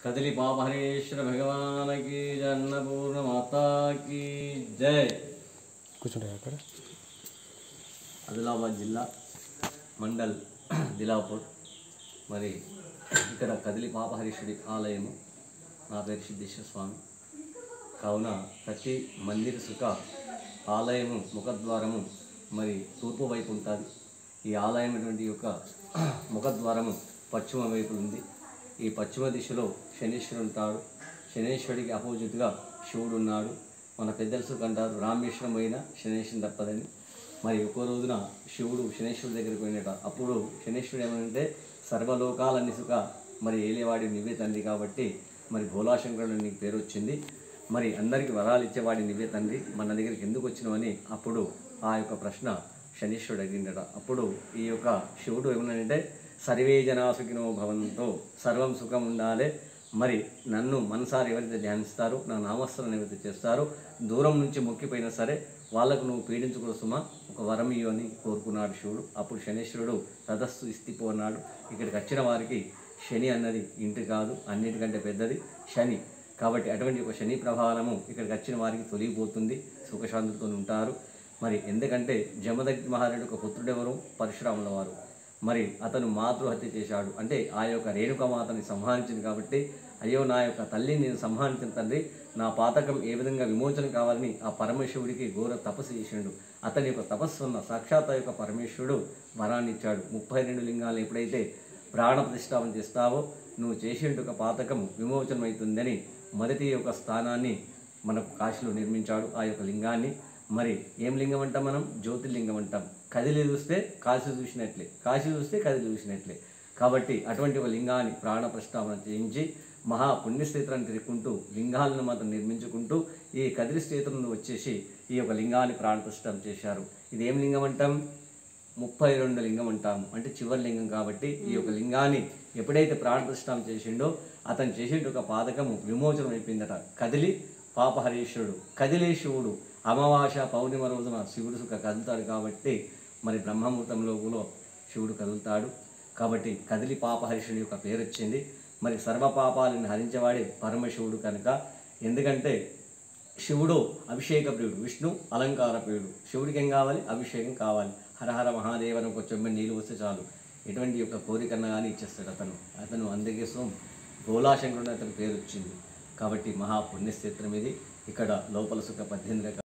కదిలి పాపహరేశ్వర భగవానకి అన్నపూర్ణ మాతాకి జై కూర్చుంటే అక్కడ ఆదిలాబాద్ జిల్లా మండల్ దిలాపూర్ మరి ఇక్కడ కదిలి పాపహరీశ్వరి ఆలయము నా పేరు సిద్ధేశ్వర స్వామి కావున ప్రతి మందిర సుఖ ఆలయము ముఖద్వారము మరి తూర్పు వైపు ఉంటుంది ఈ ఆలయం అటువంటి యొక్క ముఖద్వారము పశ్చిమ వైపు ఉంది ఈ పశ్చిమ దిశలో శనీశ్వరుడు ఉంటాడు శనీశ్వరుడికి అపోజిట్గా శివుడు ఉన్నాడు మన పెద్దలు సుఖ అంటారు రామేశ్వరం పోయినా శనీశ్వరుని తప్పదని మరి ఒక్కో రోజున శివుడు శనేశ్వరుడి దగ్గరికి పోయినట అప్పుడు శనేశ్వరుడు ఏమంటే సర్వలోకాలన్నీ సుఖ మరి ఏలేవాడి నువ్వే తండ్రి కాబట్టి మరి భోలాశంకరుడు నీకు పేరు వచ్చింది మరి అందరికీ వరాలు ఇచ్చేవాడి నువ్వే తండ్రి మన దగ్గరికి ఎందుకు వచ్చినావని అప్పుడు ఆ యొక్క ప్రశ్న శనీశ్వరుడు అడిగిండట అప్పుడు ఈ యొక్క శివుడు ఏమన్నాడంటే సర్వే జనా సుఖినో భవంతో సర్వం సుఖం ఉండాలి మరి నన్ను మనసారి ఎవరైతే ధ్యానిస్తారో నా నామస్మరణ ఎవరైతే చేస్తారో దూరం నుంచి మొక్కిపోయినా సరే వాళ్ళకు నువ్వు పీడించకూడదు సుమా ఒక వరం ఇయ్యు అని కోరుకున్నాడు శివుడు అప్పుడు శనేశ్వరుడు తదస్సు ఇస్తిపో అన్నాడు ఇక్కడికి వచ్చిన వారికి శని అన్నది ఇంటి కాదు అన్నిటికంటే పెద్దది శని కాబట్టి అటువంటి ఒక శని ప్రభావము ఇక్కడికి వచ్చిన వారికి తొలగిపోతుంది సుఖశాంతితో ఉంటారు మరి ఎందుకంటే జమదగ్ని మహారాజు ఒక పుత్రుడెవరు పరశురాముల వారు మరి అతను మాతృహత్య చేశాడు అంటే ఆ యొక్క రేణుకమాతని సంహరించింది కాబట్టి అయ్యో నా యొక్క తల్లిని నేను సంహరించిన తండ్రి నా పాతకం ఏ విధంగా విమోచన కావాలని ఆ పరమేశ్వరుడికి ఘోర తపస్సు చేసిండు అతని యొక్క తపస్సు ఉన్న సాక్షాత్ ఆ యొక్క పరమేశ్వరుడు వరాన్ని ఇచ్చాడు ముప్పై రెండు లింగాలు ఎప్పుడైతే ప్రాణ ప్రతిష్టాపన చేస్తావో నువ్వు చేసేట ఒక పాతకం విమోచనమవుతుందని మొదటి యొక్క స్థానాన్ని మనకు కాశీలో నిర్మించాడు ఆ యొక్క లింగాన్ని మరి ఏం లింగం అంటాం మనం జ్యోతిర్లింగం అంటాం కదిలి చూస్తే కాశీ చూసినట్లే కాశీ చూస్తే కదిలి చూసినట్లే కాబట్టి అటువంటి ఒక లింగాన్ని ప్రాణ ప్రస్తావన చేయించి మహా పుణ్యక్షేత్రాన్ని తిరుక్కుంటూ లింగాలను మాత్రం నిర్మించుకుంటూ ఈ కదిలి క్షేత్రంలో వచ్చేసి ఈ యొక్క లింగాన్ని ప్రాణ ప్రతిష్ఠాపన చేశారు ఇది ఏం లింగం అంటాం ముప్పై రెండు లింగం అంటాము అంటే చివరి లింగం కాబట్టి ఈ యొక్క లింగాన్ని ఎప్పుడైతే ప్రాణ ప్రతిష్ఠాపన చేసిండో అతను చేసేట ఒక పాదకము విమోచనం అయిపోయిందట కదిలి పాపహరీశ్వరుడు కదిలే శివుడు అమావాస పౌర్ణిమ రోజున శివుడు సుఖ కదులుతాడు కాబట్టి మరి బ్రహ్మముహూర్తంలో కూడా శివుడు కదులుతాడు కాబట్టి కదిలి పాపహరీశ్వరుడు యొక్క పేరు వచ్చింది మరి సర్వ పాపాలను హరించేవాడే పరమశివుడు కనుక ఎందుకంటే శివుడు అభిషేక ప్రియుడు విష్ణు అలంకార ప్రియుడు శివుడికి ఏం కావాలి అభిషేకం కావాలి హరహర మహాదేవన ఒక చెమ్మె నీళ్ళు వస్తే చాలు ఎటువంటి యొక్క కోరికన్నా కానీ ఇచ్చేస్తాడు అతను అతను అందుకోసం గోలాశంకరుడు అతని పేరు వచ్చింది కాబట్టి మహా పుణ్యక్షేత్రం ఇది ఇక్కడ లోపల సుఖ పద్దెనిమిది రకాల